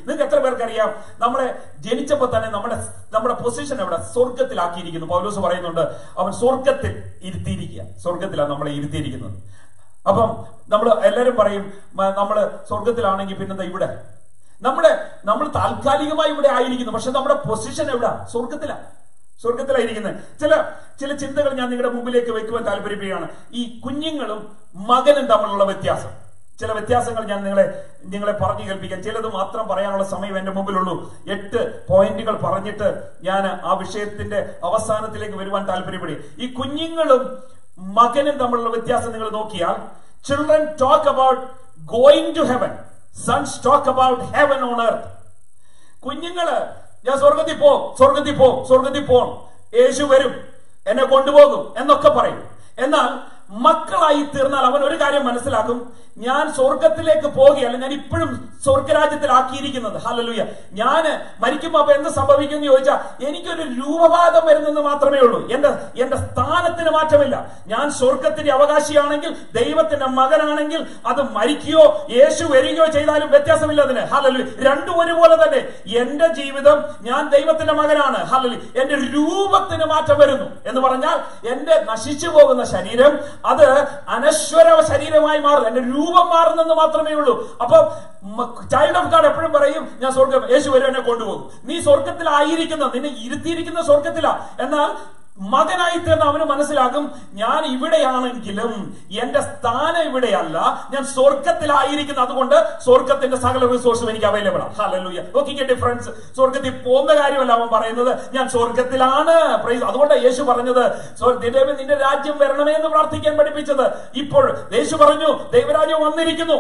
നിങ്ങൾക്ക് എത്ര പേർക്ക് അറിയാം നമ്മളെ ജനിച്ചപ്പോൾ തന്നെ നമ്മുടെ നമ്മുടെ പൊസിഷൻ എവിടെ സ്വർഗത്തിലാക്കിയിരിക്കുന്നു പൗലോസ് പറയുന്നുണ്ട് അവൻ സ്വർഗത്തിൽ ഇരുത്തിയിരിക്കുക സ്വർഗത്തിലാണ് നമ്മളെ ഇരുത്തിയിരിക്കുന്നത് അപ്പം നമ്മൾ എല്ലാവരും പറയും മ- നമ്മള് സ്വർഗത്തിലാണെങ്കിൽ പിന്നെന്താ ഇവിടെ നമ്മുടെ നമ്മൾ താൽക്കാലികമായി ഇവിടെ ആയിരിക്കുന്നു പക്ഷെ നമ്മുടെ പൊസിഷൻ എവിടെ സ്വർഗത്തിലാണ് സ്വർഗത്തിലായിരിക്കുന്നത് ചില ചില ചിന്തകൾ ഞാൻ നിങ്ങളുടെ മുമ്പിലേക്ക് വെക്കുവാൻ താല്പര്യപ്പെടുകയാണ് ഈ കുഞ്ഞുങ്ങളും മകനും തമ്മിലുള്ള വ്യത്യാസം ചില വ്യത്യാസങ്ങൾ ഞാൻ നിങ്ങളെ നിങ്ങളെ പറഞ്ഞു കേൾപ്പിക്കാൻ ചിലത് മാത്രം പറയാനുള്ള സമയം എന്റെ മുമ്പിലുള്ളൂ എട്ട് പോയിന്റുകൾ പറഞ്ഞിട്ട് ഞാൻ ആ വിഷയത്തിന്റെ അവസാനത്തിലേക്ക് വരുവാൻ താല്പര്യപ്പെടും ഈ കുഞ്ഞുങ്ങളും മകനും തമ്മിലുള്ള വ്യത്യാസം നിങ്ങൾ നോക്കിയാൽ children talk about going to heaven sons talk about heaven on earth കുഞ്ഞുങ്ങള് ഞാൻ സ്വർഗത്തിൽ പോ സ്വർഗത്തിൽ പോ സ്വർഗത്തിൽ പോ യേശു വരും എന്നെ കൊണ്ടുപോകും എന്നൊക്കെ പറയും എന്നാൽ മക്കളായി തീർന്നാൽ അവൻ ഒരു കാര്യം മനസ്സിലാക്കും ഞാൻ സ്വർഗത്തിലേക്ക് പോകുകയല്ല ഞാൻ ഇപ്പോഴും സ്വർഗരാജ്യത്തിലാക്കിയിരിക്കുന്നത് ഹലലുയ ഞാൻ മരിക്കുമ്പോ അപ്പൊ എന്ത് സംഭവിക്കും എന്ന് ചോദിച്ചാൽ എനിക്കൊരു രൂപവാദം വരുന്നെന്ന് മാത്രമേ ഉള്ളൂ എന്റെ എന്റെ സ്ഥാനത്തിന് മാറ്റമില്ല ഞാൻ സ്വർഗത്തിന്റെ അവകാശിയാണെങ്കിൽ ദൈവത്തിന്റെ മകനാണെങ്കിൽ അത് മരിക്കുകയോ യേശു വരികയോ ചെയ്താലും വ്യത്യാസമില്ല അതിന് ഹലലു രണ്ടും ഒരുപോലെ തന്നെ എന്റെ ജീവിതം ഞാൻ ദൈവത്തിന്റെ മകനാണ് ഹലലു എന്റെ രൂപത്തിന് മാറ്റം വരുന്നു എന്ന് പറഞ്ഞാൽ എന്റെ നശിച്ചു പോകുന്ന ശരീരം അത് അനശ്വര ശരീരമായി മാറും എന്റെ രൂപം മാറുന്നെന്ന് മാത്രമേ ഉള്ളൂ അപ്പൊ ചൈൽഡ് ഓഫ് ഗാഡ് എപ്പോഴും പറയും ഞാൻ സ്വർഗം യേശു വരും എന്നെ കൊണ്ടുപോകും നീ സ്വർഗത്തിലായിരിക്കുന്ന നിന്നെ ഇരുത്തിയിരിക്കുന്ന സ്വർഗത്തിലാ എന്നാൽ മകനായി തീർന്ന അവന് മനസ്സിലാകും ഞാൻ ഇവിടെയാണെങ്കിലും എന്റെ സ്ഥാനം ഇവിടെയല്ല ഞാൻ സ്വർഗത്തിലായിരിക്കുന്നു അതുകൊണ്ട് സ്വർഗത്തിന്റെ സകല റിസോഴ്സും എനിക്ക് അവൈലബിൾ ആണ് ഹല്ലേലൂയ നോക്കിക്കേ ഡിഫറൻസ് സ്വർഗത്തിൽ പോകുന്ന കാര്യമല്ല അവൻ പറയുന്നത് ഞാൻ സ്വർഗത്തിലാണ് Praise. അതുകൊണ്ട് യേശു പറഞ്ഞത് "സ്വ- നിന്റെ മേൽ നിന്റെ രാജ്യം വരണമേ എന്ന് പ്രാർത്ഥിക്കാൻ പഠിപ്പിച്ചത് ഇപ്പോൾ യേശു പറഞ്ഞു ദൈവരാജ്യം വന്നിരിക്കുന്നു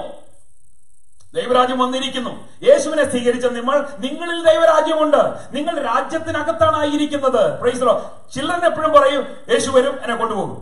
ദൈവരാജ്യം വന്നിരിക്കുന്നു യേശുവിനെ സ്വീകരിച്ച നിങ്ങൾ നിങ്ങളിൽ ദൈവരാജ്യമുണ്ട് നിങ്ങൾ രാജ്യത്തിനകത്താണ് ആയിരിക്കുന്നത് പ്രൈസറോ ചില്ലൻ എപ്പോഴും പറയും യേശു വരും എന്നെ കൊണ്ടുപോകും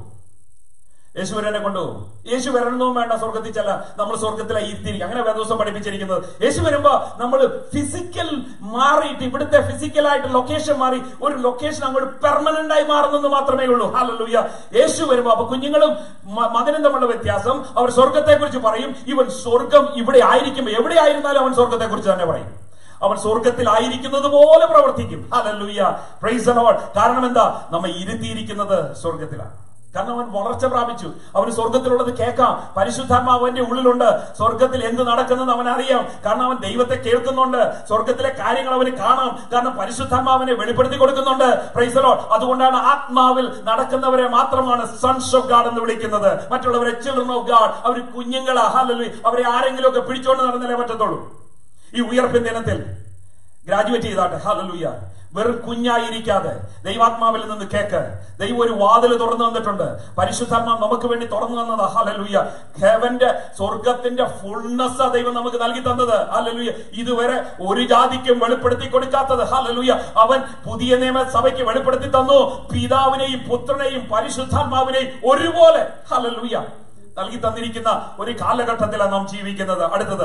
യേശു വരും എന്നെ കൊണ്ടുപോകും യേശു വരണമെന്നും വേണ്ട സ്വർഗത്തിൽ ചെല്ല നമ്മൾ സ്വർഗത്തിലായി ഇരുത്തിയിരിക്കും അങ്ങനെ വേദോസം പഠിപ്പിച്ചിരിക്കുന്നത് യേശു വരുമ്പോ നമ്മൾ ഫിസിക്കൽ മാറിയിട്ട് ഇവിടുത്തെ ഫിസിക്കലായിട്ട് ലൊക്കേഷൻ മാറി ഒരു ലൊക്കേഷൻ അങ്ങോട്ട് പെർമനന്റ് ആയി മാറുന്നെന്ന് മാത്രമേ ഉള്ളൂ ഹാലലൂയ യേശു വരുമ്പോ അപ്പൊ കുഞ്ഞുങ്ങളും മ- മകനും തമ്മിലുള്ള വ്യത്യാസം അവർ സ്വർഗത്തെ കുറിച്ച് പറയും ഇവൻ സ്വർഗം ഇവിടെ ആയിരിക്കുമ്പോൾ എവിടെ ആയിരുന്നാലും അവൻ സ്വർഗത്തെ കുറിച്ച് തന്നെ പറയും അവൻ സ്വർഗത്തിലായിരിക്കുന്നത് പോലെ പ്രവർത്തിക്കും ഹല്ലേലൂയ പ്രൈസ് ദി ലോർഡ് കാരണം എന്താ നമ്മെ ഇരുത്തിയിരിക്കുന്നത് സ്വർഗത്തിലാണ് കാരണം അവൻ വളർച്ച പ്രാപിച്ചു അവന് സ്വർഗത്തിലുള്ളത് കേൾക്കാം പരിശുദ്ധാത്മാവ് അവന്റെ ഉള്ളിലുണ്ട് സ്വർഗത്തിൽ എന്ത് നടക്കുന്നെന്ന് അവൻ അറിയാം കാരണം അവൻ ദൈവത്തെ കേൾക്കുന്നുണ്ട് സ്വർഗത്തിലെ കാര്യങ്ങൾ അവന് കാണാം കാരണം പരിശുദ്ധാത്മാവിനെ വെളിപ്പെടുത്തി കൊടുക്കുന്നുണ്ട് പ്രൈസ് ദി ലോർഡ് അതുകൊണ്ടാണ് ആത്മാവിൽ നടക്കുന്നവരെ മാത്രമാണ് സൺസ് ഓഫ് ഗാഡ് എന്ന് വിളിക്കുന്നത് മറ്റുള്ളവരെ ചിൽഡ്രൻ ഓഫ് ഗാഡ് അവർ കുഞ്ഞുങ്ങളാ ഹല്ലേലൂയ അവരെ ആരെങ്കിലും ഒക്കെ പിടിച്ചോണ്ട് നടന്നാലേ പറ്റത്തുള്ളൂ ഈ ഉയർപ്പിൻ ദിനത്തിൽ ഗ്രാജുവേറ്റ് ചെയ്താട്ടെ ഹല്ലേലൂയ വെറും കുഞ്ഞായിരിക്കാതെ ദൈവാത്മാവിൽ നിന്ന് കേക്ക് ദൈവം ഒരു വാതിൽ തുറന്നു തന്നിട്ടുണ്ട് പരിശുദ്ധാത്മാവ് നമുക്ക് വേണ്ടി തുറന്നു തന്നത് ഹല്ലേലൂയ ഹെവന്റെ സ്വർഗത്തിന്റെ ഫുൾനെസ് ദൈവം നമുക്ക് നൽകി തന്നത് ഹല്ലേലൂയ ഇതുവരെ ഒരു ജാതിക്കും വെളിപ്പെടുത്തി കൊടുക്കാത്തത് ഹല്ലേലൂയ അവൻ പുതിയ നിയമസഭയ്ക്ക് വെളിപ്പെടുത്തി തന്നു പിതാവിനെയും പുത്രനെയും പരിശുദ്ധാത്മാവിനെയും ഒരുപോലെ ഹല്ലേലൂയ നൽകി തന്നിരിക്കുന്ന ഒരു കാലഘട്ടത്തിലാണ് നാം ജീവിക്കുന്നത് അടുത്തത്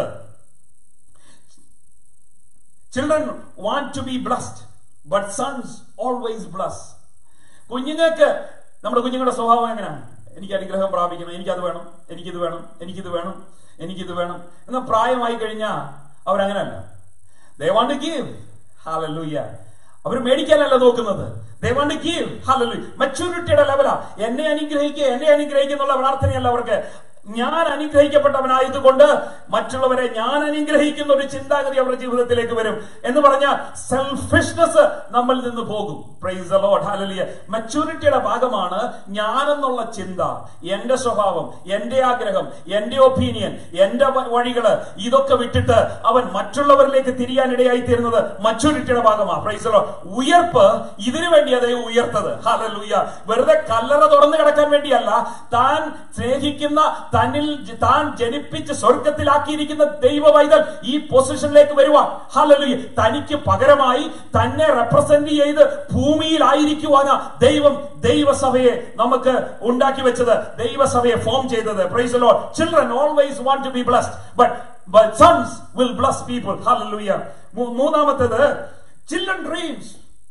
children want to be blessed but sons always bless കുഞ്ഞുങ്ങൾക്ക് നമ്മുടെ കുഞ്ഞുങ്ങളുടെ സ്വഭാവം എങ്ങനെയാണ് എനിക്ക് അനുഗ്രഹം പ്രാപിക്കണം എനിക്കത് വേണം എനിക്കിത് വേണം എനിക്കിത് വേണം എനിക്കിത് വേണം എന്നാൽ പ്രായമായി കഴിഞ്ഞാൽ അവരങ്ങനല്ല ദേ വാണ്ട് ഗീവ് ഹാലല്ലൂയ്യ അവർ മേടിക്കാനല്ല നോക്കുന്നത് ദേ വാണ്ട് ഗീവ് ഹാലല്ലൂയ മെച്ചൂരിറ്റിയുടെ ലെവലാ എന്നെ അനുഗ്രഹിക്കുക എന്നെ അനുഗ്രഹിക്കുക എന്നുള്ള പ്രാർത്ഥനയല്ല അവർക്ക് ഞാൻ അനുഗ്രഹിക്കപ്പെട്ടവനായതുകൊണ്ട് മറ്റുള്ളവരെ ഞാൻ അനുഗ്രഹിക്കുന്ന ഒരു ചിന്താഗതി അവരുടെ ജീവിതത്തിലേക്ക് വരും എന്ന് പറഞ്ഞാൽ സെൽഫിഷ്നെസ് നമ്മളിൽ നിന്ന് പോകും പ്രൈസ് ലോഡ് ഹാലലിയ മെച്ചൂരിറ്റിയുടെ ഭാഗമാണ് ഞാനെന്നുള്ള ചിന്ത എന്റെ സ്വഭാവം എന്റെ ആഗ്രഹം എന്റെ ഒപ്പീനിയൻ എന്റെ വ- വഴികള് ഇതൊക്കെ വിട്ടിട്ട് അവൻ മറ്റുള്ളവരിലേക്ക് തിരിയാനിടയായി തീരുന്നത് മച്ചൂരിറ്റിയുടെ ഭാഗമാണ് പ്രൈസ് ലോ ഉയർപ്പ് ഇതിനു വേണ്ടി അതേ ഉയർത്തത് ഹാലലൂയ വെറുതെ കല്ലറ തുറന്നു കിടക്കാൻ വേണ്ടിയല്ല താൻ സ്നേഹിക്കുന്ന തന്നിൽ ജ- താൻ ജനിപ്പിച്ച് സ്വർഗത്തിലാക്കിയിരിക്കുന്ന ദൈവ പൈതൽ ഈ പൊസിഷനിലേക്ക് വരുവാൻ ഹാലലൂയ തനിക്ക് പകരമായി തന്നെ റെപ്രസെന്റ് ചെയ്ത് ഭൂമിയിലായിരിക്കുവാനാ ദൈവം ദൈവസഭയെ നമുക്ക് ഉണ്ടാക്കി വെച്ചത് ദൈവസഭയെ ഫോം ചെയ്തത് praise Lord children always want to be blessed but but sons will bless people hallelujah മൂന്നാമത്തേത് children dreams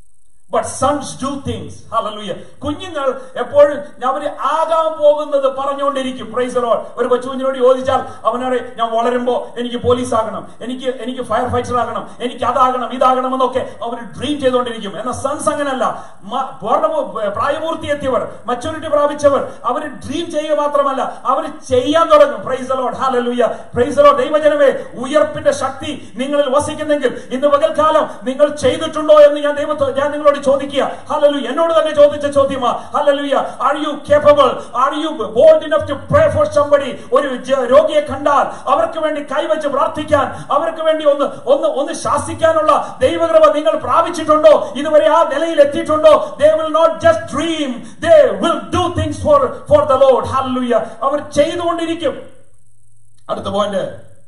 but sons do things hallelujah കുഞ്ഞുങ്ങൾ എപ്പോഴും അവര് ആകാൻ പോകുന്നത് പറഞ്ഞുകൊണ്ടിരിക്കും പ്രൈസ് ലോഡ് ഒരു കൊച്ചുകുഞ്ഞിനോട് ചോദിച്ചാൽ അവനറി ഞാൻ വളരുമ്പോ എനിക്ക് പോലീസ് ആകണം എനിക്ക് എനിക്ക് ഫയർ ഫൈറ്റർ ആകണം എനിക്ക് അതാകണം ഇതാകണം എന്നൊക്കെ അവർ ഡ്രീം ചെയ്തുകൊണ്ടിരിക്കും എന്നാൽ സൺസ് അങ്ങനല്ല മ- പൂർണ്ണ പ്രായപൂർത്തി എത്തിയവർ മച്ചൂരിറ്റി പ്രാപിച്ചവർ അവർ ഡ്രീം ചെയ്യുക മാത്രമല്ല അവർ ചെയ്യാൻ തുടങ്ങും praise Lord hallelujah praise Lord ദൈവജനമേ ഉയർപ്പിന്റെ ശക്തി നിങ്ങളിൽ വസിക്കുന്നെങ്കിൽ ഇന്ന് പകൽക്കാലം നിങ്ങൾ ചെയ്തിട്ടുണ്ടോ എന്ന് ഞാൻ ദൈവത്തെ ഞാൻ നിങ്ങളോട് ചോദിക്കുക ഹല്ലേലൂയ എന്നോട് തന്നെ ചോദിച്ച ചോദ്യമാ hallelujah are you capable are you bold enough to pray for somebody ഒരു ജ- രോഗിയെ കണ്ടാൽ അവർക്ക് വേണ്ടി കൈവച്ച് പ്രാർത്ഥിക്കാൻ അവർക്ക് വേണ്ടി ഒന്ന് ഒന്ന് ഒന്ന് ശാസിക്കാനുള്ള ദൈവകൃപ നിങ്ങൾ പ്രാപിച്ചിട്ടുണ്ടോ ഇതുവരെ ആ നിലയിൽ എത്തിയിട്ടുണ്ടോ they will not just dream they will do things for for the Lord hallelujah അവർ ചെയ്തുകൊണ്ടിരിക്കും അടുത്ത point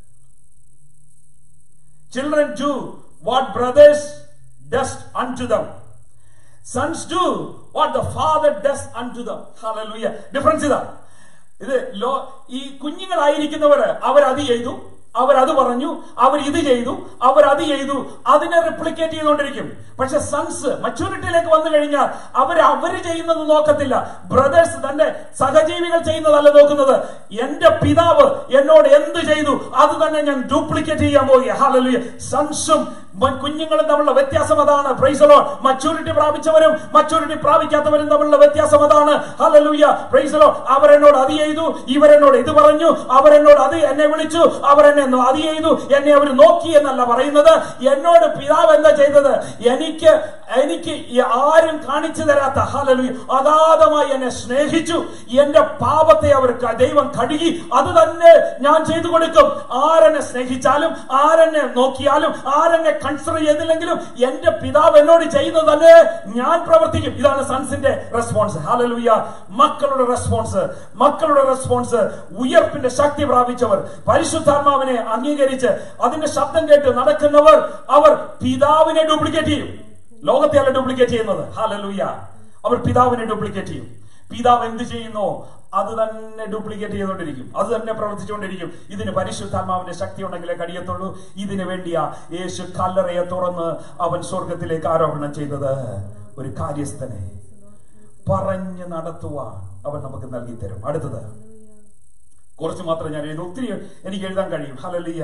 Children do what brothers does unto them. Sons do what the father does unto them. Hallelujah. Difference ഇതാ ഇത് law ഈ കുഞ്ഞുങ്ങളായിരിക്കുന്നവര് അവരത് ചെയ്തു അവരത് പറഞ്ഞു അവർ ഇത് ചെയ്തു അവർ അത് ചെയ്തു അതിനെ റിപ്ലിക്കേറ്റ് ചെയ്തുകൊണ്ടിരിക്കും പക്ഷെ സൺസ് മച്യൂരിറ്റിയിലേക്ക് വന്നു കഴിഞ്ഞാൽ അവർ അവര് ചെയ്യുന്നത് നോക്കത്തില്ല ബ്രദേഴ്സ് തന്റെ സഹജീവികൾ ചെയ്യുന്നതല്ല നോക്കുന്നത് എന്റെ പിതാവ് എന്നോട് എന്ത് ചെയ്തു അത് തന്നെ ഞാൻ ഡ്യൂപ്ലിക്കേറ്റ് ചെയ്യാൻ പോവുക ഹാലലുയ സൺസും കുഞ്ഞുങ്ങളും തമ്മിലുള്ള വ്യത്യാസം അതാണ് പ്രൈസലോ മച്യൂരിറ്റി പ്രാപിച്ചവരും മച്യൂരിറ്റി പ്രാപിക്കാത്തവരും തമ്മിലുള്ള വ്യത്യാസം അതാണ് ഹലലൂയ പ്രൈസലോ അവരെന്നോട് അത് ചെയ്തു ഇവരെന്നോട് ഇത് പറഞ്ഞു അവരെന്നോട് അത് എന്നെ വിളിച്ചു അവരെന്നെ അത് ചെയ്തു എന്നെ അവർ നോക്കി എന്നല്ല പറയുന്നത് എന്നോട് പിതാവ് എന്താ ചെയ്തത് എനിക്ക് എനിക്ക് ഈ ആരും കാണിച്ചു തരാത്ത ഹലലൂയ അഗാധമായി എന്നെ സ്നേഹിച്ചു എന്റെ പാപത്തെ അവർ ക- ദൈവം കഴുകി അത് തന്നെ ഞാൻ ചെയ്തു കൊടുക്കും ആരെന്നെ സ്നേഹിച്ചാലും ആരെന്നെ നോക്കിയാലും ആരെന്നെ കൺസിഡർ ചെയ്തില്ലെങ്കിലും എന്റെ പിതാവ് എന്നോട് ചെയ്യുന്നത് തന്നെ ഞാൻ പ്രവർത്തിക്കും ഇതാണ് സൺസിന്റെ റെസ്പോൺസ് ഹാലലൂയ മക്കളുടെ റെസ്പോൺസ് മക്കളുടെ റെസ്പോൺസ് ഉയർപ്പിന്റെ ശക്തി പ്രാപിച്ചവർ പരിശുദ്ധാത്മാവിനെ അംഗീകരിച്ച് അതിന്റെ ശബ്ദം കേട്ട് നടക്കുന്നവർ അവർ പിതാവിനെ ഡ്യൂപ്ലിക്കേറ്റ് ചെയ്യും ലോകത്തെയല്ല ഡ്യൂപ്ലിക്കേറ്റ് ചെയ്യുന്നത് ഹാലലൂയ അവർ പിതാവിനെ ഡ്യൂപ്ലിക്കേറ്റ് ചെയ്യും പിതാവ് എന്ത് ചെയ്യുന്നോ അത് തന്നെ ഡ്യൂപ്ലിക്കേറ്റ് ചെയ്തുകൊണ്ടിരിക്കും അത് തന്നെ പ്രവർത്തിച്ചുകൊണ്ടിരിക്കും ഇതിന് പരിശുദ്ധാത്മാവിന്റെ ശക്തി ഉണ്ടെങ്കിലേ കഴിയത്തുള്ളൂ ഇതിനു വേണ്ടിയാ യേശു കല്ലറയെ തുറന്ന് അവൻ സ്വർഗത്തിലേക്ക് ആരോപണം ചെയ്തത് ഒരു കാര്യസ്ഥനെ പറഞ്ഞു നടത്തുവാൻ അവൻ നമുക്ക് നൽകി തരും അടുത്തത് കുറച്ച് മാത്രം ഞാൻ എഴുതും ഒത്തിരി എനിക്ക് എഴുതാൻ കഴിയും hallelujah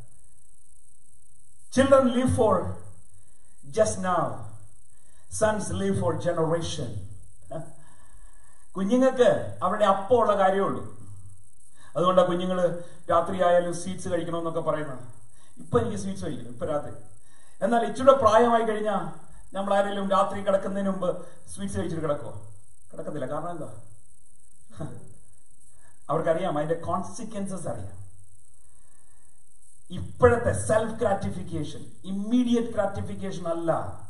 children live for just now sons live for generation കുഞ്ഞുങ്ങൾക്ക് അവരുടെ അപ്പമുള്ള കാര്യമുള്ളൂ അതുകൊണ്ടാണ് കുഞ്ഞുങ്ങൾ രാത്രി ആയാലും സ്വീറ്റ്സ് കഴിക്കണമെന്നൊക്കെ പറയുന്നത് ഇപ്പൊ എനിക്ക് സ്വീറ്റ്സ് കഴിക്കണം ഇപ്പൊ രാത്രി എന്നാൽ ഇച്ചിരി പ്രായമായി കഴിഞ്ഞാൽ നമ്മൾ ആരെങ്കിലും രാത്രി കിടക്കുന്നതിന് മുമ്പ് സ്വീറ്റ്സ് കഴിച്ചിട്ട് കിടക്കുമോ കിടക്കത്തില്ല കാരണം എന്താ അവർക്കറിയാം അതിന്റെ കോൺസിക്വൻസസ് അറിയാം ഇപ്പോഴത്തെ സെൽഫ് ഗ്രാറ്റിഫിക്കേഷൻ ഇമ്മീഡിയറ്റ് ഗ്രാറ്റിഫിക്കേഷൻ അല്ല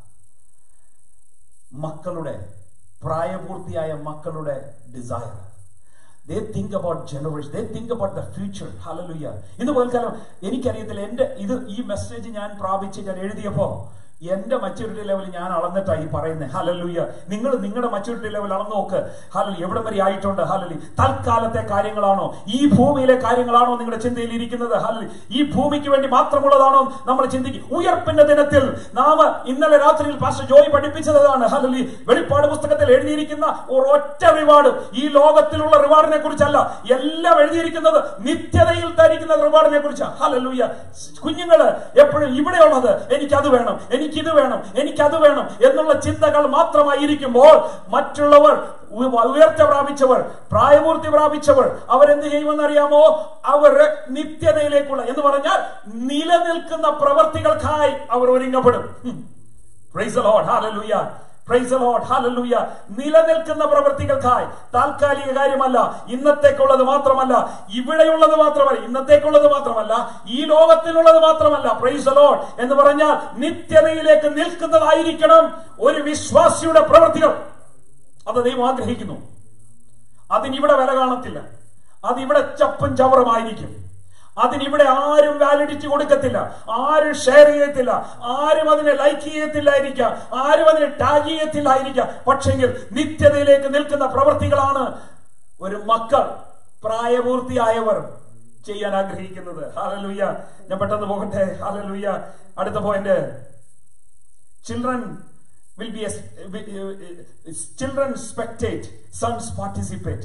മക്കളുടെ പ്രായപൂർത്തിയായ മക്കളുടെ desire they think about generation they think about the future hallelujah ഇന്ന് പോൽക്കാലം എനിക്കറിയത്തില്ല എന്റെ ഇത് ഈ മെസ്സേജ് ഞാൻ പ്രാപിച്ച് ഞാൻ എഴുതിയപ്പോ എന്റെ മച്യൂരിറ്റി ലെവൽ ഞാൻ അളന്നിട്ടാ ഈ പറയുന്നത് ഹലലുയ്യ നിങ്ങൾ നിങ്ങളുടെ മച്യൂരിറ്റി ലെവൽ അളന്ന് നോക്ക് ഹലലി എവിടെ വരെ ആയിട്ടുണ്ട് ഹലലി തൽക്കാലത്തെ കാര്യങ്ങളാണോ ഈ ഭൂമിയിലെ കാര്യങ്ങളാണോ നിങ്ങളുടെ ചിന്തയിൽ ഇരിക്കുന്നത് ഹലലി ഈ ഭൂമിക്ക് വേണ്ടി മാത്രമുള്ളതാണോ നമ്മൾ ചിന്തിക്കും ഉയർപ്പിന്റെ ദിനത്തിൽ നാം ഇന്നലെ രാത്രിയിൽ പാസ്റ്റർ ജോയി പഠിപ്പിച്ചതാണ് ഹലലി വെളിപ്പാട് പുസ്തകത്തിൽ എഴുതിയിരിക്കുന്ന ഒരൊറ്റ റിവാർഡ് ഈ ലോകത്തിലുള്ള റിവാർഡിനെ കുറിച്ചല്ല എല്ലാം എഴുതിയിരിക്കുന്നത് നിത്യതയിൽ ധരിക്കുന്ന റിവാർഡിനെ കുറിച്ചാണ് ഹലലൂയ കുഞ്ഞുങ്ങള് എപ്പോഴും ഇവിടെയുള്ളത് എനിക്കത് വേണം എനിക്കിത് വേണം എനിക്കത് വേണം എന്നുള്ള ചിന്തകൾ മാത്രമായിരിക്കുമ്പോൾ മറ്റുള്ളവർ ഉ- ഉയർച്ച പ്രാപിച്ചവർ പ്രായപൂർത്തി പ്രാപിച്ചവർ അവരെന്ത് ചെയ്യുമെന്ന് അറിയാമോ അവർ നിത്യതയിലേക്കുള്ള എന്ന് പറഞ്ഞാൽ നിലനിൽക്കുന്ന പ്രവർത്തികൾക്കായി അവർ ഒരുങ്ങപ്പെടും ഉം. Praise the Lord. Hallelujah. Praise the Lord. Hallelujah. നിലനിൽക്കുന്ന പ്രവൃത്തികൾക്കായി താൽക്കാലിക കാര്യമല്ല ഇന്നത്തേക്കുള്ളത് മാത്രമല്ല ഇവിടെയുള്ളത് മാത്രമല്ല ഇന്നത്തേക്കുള്ളത് മാത്രമല്ല ഈ ലോകത്തിലുള്ളത് മാത്രമല്ല പ്രൈസ് ലോഡ് എന്ന് പറഞ്ഞാൽ നിത്യതയിലേക്ക് നിൽക്കുന്നതായിരിക്കണം ഒരു വിശ്വാസിയുടെ പ്രവൃത്തികൾ അത് ദൈവം ആഗ്രഹിക്കുന്നു അതിനിവിടെ വില കാണത്തില്ല അതിവിടെ ചപ്പും ചവറുമായിരിക്കും അതിനിവിടെ ആരും വാലിഡിറ്റി കൊടുക്കത്തില്ല ആരും ഷെയർ ചെയ്യത്തില്ല ആരും അതിനെ ലൈക്ക് ചെയ്യത്തില്ലായിരിക്കാം ആരും അതിനെ ടാഗ് ചെയ്യത്തില്ലായിരിക്കാം പക്ഷെങ്കിൽ നിത്യതയിലേക്ക് നിൽക്കുന്ന പ്രവൃത്തികളാണ് ഒരു മക്കൾ പ്രായപൂർത്തിയായവർ ചെയ്യാൻ ആഗ്രഹിക്കുന്നത് ഹാലലൂയ ഞാൻ പെട്ടെന്ന് പോകട്ടെ ഹാലലൂയ അടുത്ത point children will be a, children spectate sons participate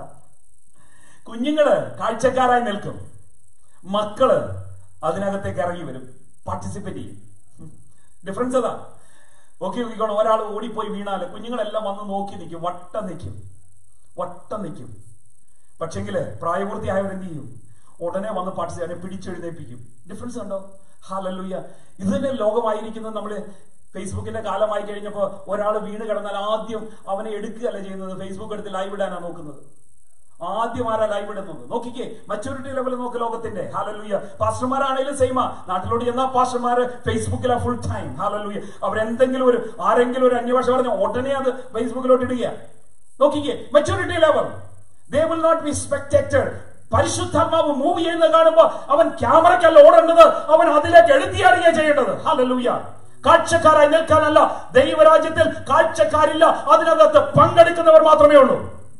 കുഞ്ഞുങ്ങള് കാഴ്ചക്കാരായി നിൽക്കും മക്കള് അതിനകത്തേക്ക് ഇറങ്ങി വരും പാർട്ടിസിപ്പേറ്റ് ചെയ്യും ഡിഫറൻസ് അതാ ഓക്കെ നോക്കിക്കോണം ഒരാൾ ഓടിപ്പോയി വീണാല് കുഞ്ഞുങ്ങളെല്ലാം വന്ന് നോക്കി നിൽക്കും വട്ടം നിൽക്കും വട്ടം നിൽക്കും പക്ഷെങ്കില് പ്രായപൂർത്തിയായവർ എന്ത് ചെയ്യും ഉടനെ വന്ന് പാർട്ടിസിപ്പേറ്റ് അവനെ പിടിച്ചെഴുന്നേപ്പിക്കും ഡിഫറൻസ് ഉണ്ടോ ഹാലല്ലൂയ ഇത് തന്നെ ലോകമായിരിക്കുന്നത് നമ്മള് ഫേസ്ബുക്കിന്റെ കാലമായി കഴിഞ്ഞപ്പോ ഒരാൾ വീണ് കിടന്നാൽ ആദ്യം അവനെ എടുക്കുകയല്ല ചെയ്യുന്നത് ഫേസ്ബുക്ക് എടുത്ത് ലൈവ് ഇടാനാ നോക്കുന്നത് ആദ്യം ആരാ ലൈവ് ഇടുന്നത് നോക്കിക്കേ മച്ചൂരിറ്റി ലെവൽ നോക്ക് ലോകത്തിന്റെ ഹാലലൂയ പാസ്റ്റർമാരാണെങ്കിലും സെയിമാ നാട്ടിലോട്ട് ചെന്നാൽ പാസ്റ്റർമാര് ഫേസ്ബുക്കിലാ ഫുൾ ടൈം ഹാലലൂയ അവരെന്തെങ്കിലും ഒരു ആരെങ്കിലും ഒരു അന്യഭാഷ പറഞ്ഞ ഉടനെ അത് ഫേസ്ബുക്കിലോട്ട് ഇടുക നോക്കിക്കേ മച്ചൂരിറ്റി level they will not be spectated പരിശുദ്ധാത്മാവ് മൂവ് ചെയ്യുന്നത് കാണുമ്പോ അവൻ ക്യാമറയ്ക്കല്ല ഓടേണ്ടത് അവൻ അതിലേക്ക് എഴുതിയാടുക ചെയ്യേണ്ടത് ഹാലലൂയ കാഴ്ചക്കാരായി നിൽക്കാനല്ല ദൈവരാജ്യത്തിൽ കാഴ്ചക്കാരില്ല അതിനകത്ത് പങ്കെടുക്കുന്നവർ മാത്രമേ ഉള്ളൂ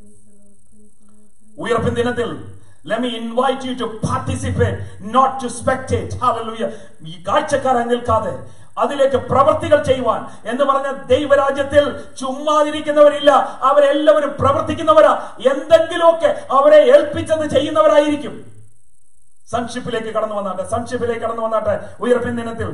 ഉയർപ്പിൻ ദിനത്തിൽ Let me invite you to participate, not to spectate. Hallelujah. ഈ കാഴ്ചക്കാരായി നിൽക്കാതെ അതിലേക്ക് പ്രവർത്തികൾ ചെയ്യുവാൻ എന്ന് പറഞ്ഞ ദൈവരാജ്യത്തിൽ ചുമ്മാതിരിക്കുന്നവരില്ല അവരെല്ലാവരും പ്രവർത്തിക്കുന്നവരാ എന്തെങ്കിലുമൊക്കെ അവരെ ഏൽപ്പിച്ചത് ചെയ്യുന്നവരായിരിക്കും സൺഷിപ്പിലേക്ക് കടന്നു വന്നാട്ടെ സൺഷിപ്പിലേക്ക് കടന്നു വന്നാട്ടെ ഉയർപ്പിൻ ദിനത്തിൽ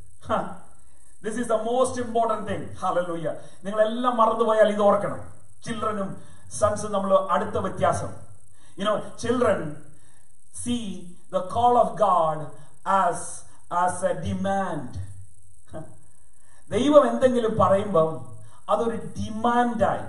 this is the most important thing hallelujah നിങ്ങൾ എല്ലാം മറന്നുപോയാൽ ഇത് ഓർക്കണം ചിൽഡ്രനും സൺസും നമ്മൾ അടുത്ത വ്യത്യാസം you know children see the call of God as as a demand ദൈവം എന്തെങ്കിലും പറയുമ്പം അതൊരു ഡിമാൻഡായി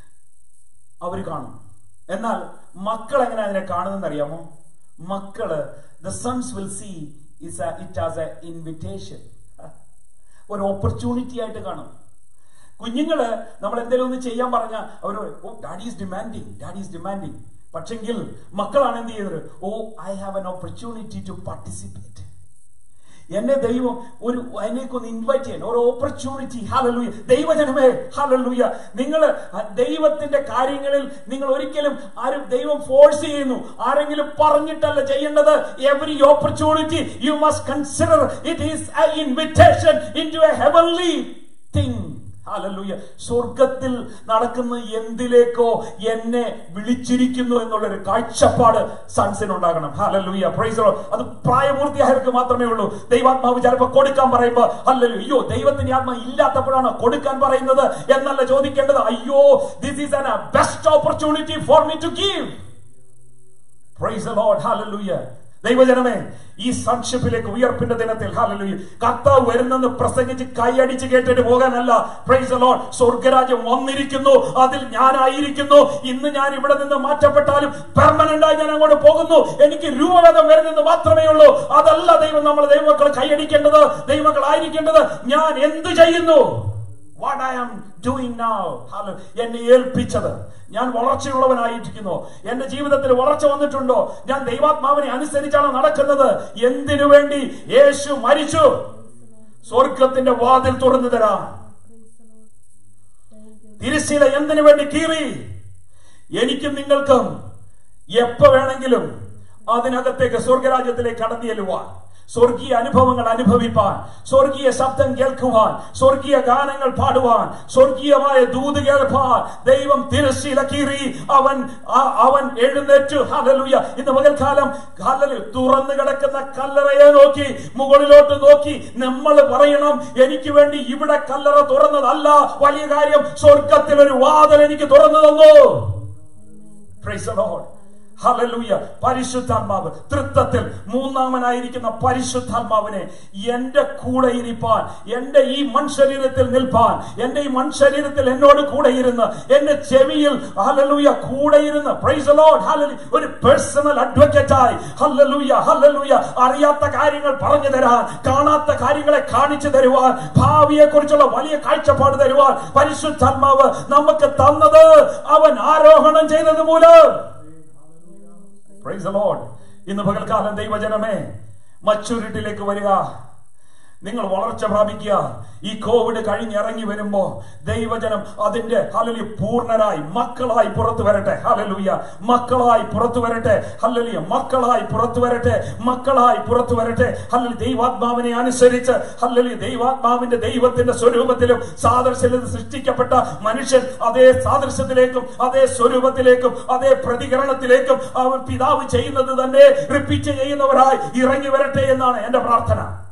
അവർ കാണും എന്നാൽ മക്കൾ എങ്ങനെ അതിനെ കാണുന്നെന്ന് അറിയാമോ മക്കള് the sons will see is it as a invitation ഒരു ഓപ്പർച്യൂണിറ്റി ആയിട്ട് കാണും കുഞ്ഞുങ്ങള് നമ്മൾ എന്തെങ്കിലും ഒന്ന് ചെയ്യാൻ പറഞ്ഞാൽ അവർ oh daddy is demanding daddy is demanding പക്ഷെങ്കിൽ മക്കളാണ് എന്ത് ചെയ്യുന്നത് oh I have an opportunity to participate എന്നെ ദൈവം ഒരു അതിനേക്കൊന്ന് ഇൻവൈറ്റ് ചെയ്യാൻ ഒരു ഓപ്പർച്യൂണിറ്റി ഹാലലൂയ ദൈവജനമേ ഹാലലൂയ നിങ്ങൾ ദൈവത്തിന്റെ കാര്യങ്ങളിൽ നിങ്ങൾ ഒരിക്കലും ആരും ദൈവം ഫോഴ്സ് ചെയ്യുന്നു ആരെങ്കിലും പറഞ്ഞിട്ടല്ല ചെയ്യേണ്ടത് every opportunity you must consider it is invitation in to a heavenly thing hallelujah സ്വർഗത്തിൽ നടക്കുന്ന എന്തിലേക്കോ എന്നെ വിളിച്ചിരിക്കുന്നു എന്നുള്ളൊരു കാഴ്ചപ്പാട് സൺസിനുണ്ടാകണം ഹാലലൂയ പ്രൈസറോ അത് പ്രായപൂർത്തിയായവർക്ക് മാത്രമേ ഉള്ളൂ ദൈവാത്മാവ് ചിലപ്പോൾ കൊടുക്കാൻ പറയുമ്പോ അല്ലല്ലോ അയ്യോ ദൈവത്തിന്റെ ആത്മ ഇല്ലാത്തപ്പോഴാണ് കൊടുക്കാൻ പറയുന്നത് എന്നല്ല ചോദിക്കേണ്ടത് അയ്യോ this is an best opportunity for me to give praise Lord hallelujah ദൈവജനമേ ഈ സംക്ഷിപ്പിലേക്ക് ഉയർപ്പിന്റെ ദിനത്തിൽ ഹാലലൂയ കർത്താവ് വരുന്നെന്ന് പ്രസംഗിച്ച് കൈയടിച്ച് കേട്ടിട്ട് പോകാനല്ല പ്രൈസ് ലോഡ് സ്വർഗരാജ്യം വന്നിരിക്കുന്നു അതിൽ ഞാനായിരിക്കുന്നു ഇന്ന് ഞാൻ ഇവിടെ നിന്ന് മാറ്റപ്പെട്ടാലും പെർമനന്റ് ആയി ഞാൻ അങ്ങോട്ട് പോകുന്നു എനിക്ക് രൂപവേദം വരുന്നെന്ന് മാത്രമേ ഉള്ളൂ അതല്ല ദൈവം നമ്മൾ ദൈവമക്കൾ കൈയടിക്കേണ്ടത് ദൈവമക്കളായിരിക്കേണ്ടത് ഞാൻ എന്തു ചെയ്യുന്നു what I am doing now hello എന്നെ ഏൽപ്പിച്ചത് ഞാൻ വളർച്ചയുള്ളവനായിരിക്കുന്നു എന്റെ ജീവിതത്തിൽ വളർച്ച വന്നിട്ടുണ്ടോ ഞാൻ ദൈവാത്മാവിനെ അനുസരിച്ചാണ് നടക്കുന്നത് എന്തിനു വേണ്ടി യേശു മരിച്ചു സ്വർഗത്തിന്റെ വാതിൽ തുറന്നു തരാം തിരുശീല എന്തിനു വേണ്ടി കീറി എനിക്കും നിങ്ങൾക്കും എപ്പോ വേണമെങ്കിലും അതിനകത്തേക്ക് സ്വർഗരാജ്യത്തിലേക്ക് കടന്നു ചെല്ലുവാൻ സ്വർഗീയ അനുഭവങ്ങൾ അനുഭവിപ്പാൻ സ്വർഗീയ ശബ്ദം കേൾക്കുവാൻ സ്വർഗീയ ഗാനങ്ങൾ പാടുവാൻ സ്വർഗീയമായ ദൂത് കേൾപ്പാൻ ദൈവം തിരശ്ശീല കീറി അവൻ ആ- അവൻ എഴുന്നേറ്റു ഹലലുയ ഇന്ന് പകൽക്കാലം ഹലലു തുറന്നു കിടക്കുന്ന കല്ലറയെ നോക്കി മുകളിലോട്ട് നോക്കി നമ്മൾ പറയണം എനിക്ക് വേണ്ടി ഇവിടെ കല്ലറ തുറന്നതല്ല വലിയ കാര്യം സ്വർഗത്തിൽ ഒരു വാതിൽ എനിക്ക് തുറന്നു തന്നു Praise the Lord. ഹല്ലേലൂയ പരിശുദ്ധാത്മാവ് തൃത്വത്തിൽ മൂന്നാമനായിരിക്കുന്ന പരിശുദ്ധാത്മാവിനെ എന്റെ കൂടെ ഇരിപ്പാൻ എന്റെ ഈ മൺശരീരത്തിൽ നിൽപ്പാൻ എന്റെ ഈ മൺശരീരത്തിൽ എന്നോട് കൂടെ ഇരുന്ന് എന്റെ ചെവിയിൽ ഹല്ലേലൂയ കൂടെ ഇരുന്ന് പ്രൈസ് ലോഡ് ഹല്ലേലൂയ ഒരു പേഴ്സണൽ അഡ്വക്കേറ്റ് ആയി ഹല്ലേലൂയ ഹല്ലേലൂയ അറിയാത്ത കാര്യങ്ങൾ പറഞ്ഞു തരാൻ കാണാത്ത കാര്യങ്ങളെ കാണിച്ചു തരുവാൻ ഭാവിയെ കുറിച്ചുള്ള വലിയ കാഴ്ചപ്പാട് തരുവാൻ പരിശുദ്ധാത്മാവ് നമുക്ക് തന്നത് അവൻ ആരോഹണം ചെയ്തത് മൂലം പ്രൈസ് ലോഡ് ഇന്ന് പകൽക്കാലം ദൈവജനമേ മച്ചൂരിട്ടിലേക്ക് വരിക നിങ്ങൾ വളർച്ച പ്രാപിക്കുക ഈ കോവിഡ് കഴിഞ്ഞിറങ്ങി വരുമ്പോ ദൈവജനം അതിന്റെ ഹലലി പൂർണ്ണരായി മക്കളായി പുറത്തു വരട്ടെ ഹലലുയ മക്കളായി പുറത്തു വരട്ടെ ഹല്ലലിയ മക്കളായി പുറത്തു വരട്ടെ മക്കളായി പുറത്തു വരട്ടെ ഹല്ലലി ദൈവാത്മാവിനെ അനുസരിച്ച് ഹല്ലലി ദൈവാത്മാവിന്റെ ദൈവത്തിന്റെ സ്വരൂപത്തിലും സാദൃശ്യത്തിൽ സൃഷ്ടിക്കപ്പെട്ട മനുഷ്യൻ അതേ സാദൃശ്യത്തിലേക്കും അതേ സ്വരൂപത്തിലേക്കും അതേ പ്രതികരണത്തിലേക്കും അവൻ പിതാവ് ചെയ്യുന്നത് തന്നെ റിപ്പീറ്റ് ചെയ്യുന്നവരായി ഇറങ്ങി വരട്ടെ എന്നാണ് എന്റെ പ്രാർത്ഥന